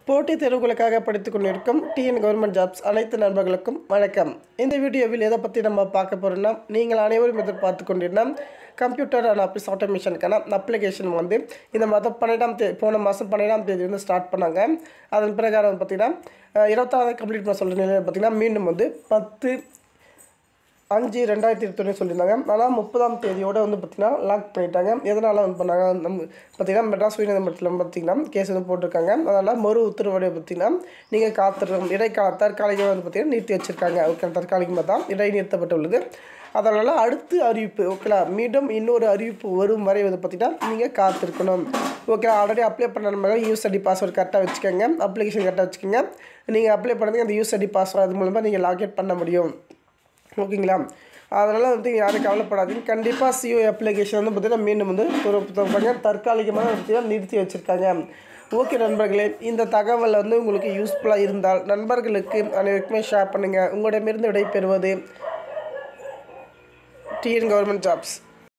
போட்டித் தேர்வுகளுக்காக படித்துக் கொண்டிருக்கும் டிஎன் கவர்மெண்ட் ஜாப்ஸ் அனைத்து நண்பர்களுக்கும் வணக்கம் இந்த வீடியோவில் எதை பற்றி நம்ம பார்க்க போகிறோம்னா நீங்கள் அனைவரும் எதிர்பார்த்து கொண்டிருந்த கம்ப்யூட்டர் அண்ட் ஆஃபீஸ் ஆட்டோமேஷனுக்கான அப்ளிகேஷன் வந்து இந்த மாதம் பன்னெண்டாம் தேதி போன மாதம் பன்னெண்டாம் தேதி வந்து ஸ்டார்ட் பண்ணாங்க அதன் பிரகாரம் பார்த்திங்கன்னா இருபத்தாறு கம்ப்ளீட் பண்ண சொல்கிற நிலையில் பார்த்திங்கன்னா மீண்டும் வந்து பத்து அஞ்சு ரெண்டாயிரத்தி இருபத்தொன்னு சொல்லியிருந்தாங்க ஆனால் முப்பதாம் தேதியோட வந்து பார்த்திங்கன்னா லாக் பண்ணிட்டாங்க எதனால் வந்து பண்ணாங்க நம்ம பார்த்திங்கன்னா மெட்ராஸ் உயர்நீதிமன்றத்தில் பார்த்திங்கன்னா கேஸ் வந்து போட்டிருக்காங்க அதனால் மறு உத்தரவோட பார்த்திங்கன்னா நீங்கள் காத்திருக்கும் இடைக்கால தற்காலிகமாக வந்து பார்த்திங்கன்னா நிறுத்தி வச்சுருக்காங்க ஓகே தற்காலிகமாக தான் இடை நிறுத்தப்பட்டுள்ளது அதனால் அடுத்து அறிவிப்பு ஓகேலா மீண்டும் இன்னொரு அறிவிப்பு வரும் வரை வந்து பார்த்திங்கன்னா நீங்கள் காத்திருக்கணும் ஓகே ஆல்ரெடி அப்ளை பண்ண நம்ம யூஸ் ஐடி பாஸ்வேர்டு கரெக்டாக வச்சுக்கோங்க அப்ளிகேஷன் கரெக்டாக வச்சுக்கோங்க நீங்கள் அப்ளை பண்ணதுக்கு அந்த யூஸ் ஐடி பாஸ்வேர்டு அது மூலமாக நீங்கள் லாக்அவுட் பண்ண முடியும் ஓகேங்களா அதனால் வந்து யாரும் கவலைப்படாதீங்க கண்டிப்பாக சிஓ அப்ளிகேஷன் வந்து பார்த்திங்கன்னா மீண்டும் வந்து துறப்பாங்க தற்காலிகமாக பார்த்திங்கன்னா நிறுத்தி வச்சுருக்காங்க ஓகே நண்பர்களே இந்த தகவல் வந்து உங்களுக்கு யூஸ்ஃபுல்லாக இருந்தால் நண்பர்களுக்கு அனைவருக்குமே ஷேர் பண்ணுங்கள் உங்களிடமிருந்து விடைபெறுவது டிஎன் கவர்மெண்ட் ஜாப்ஸ்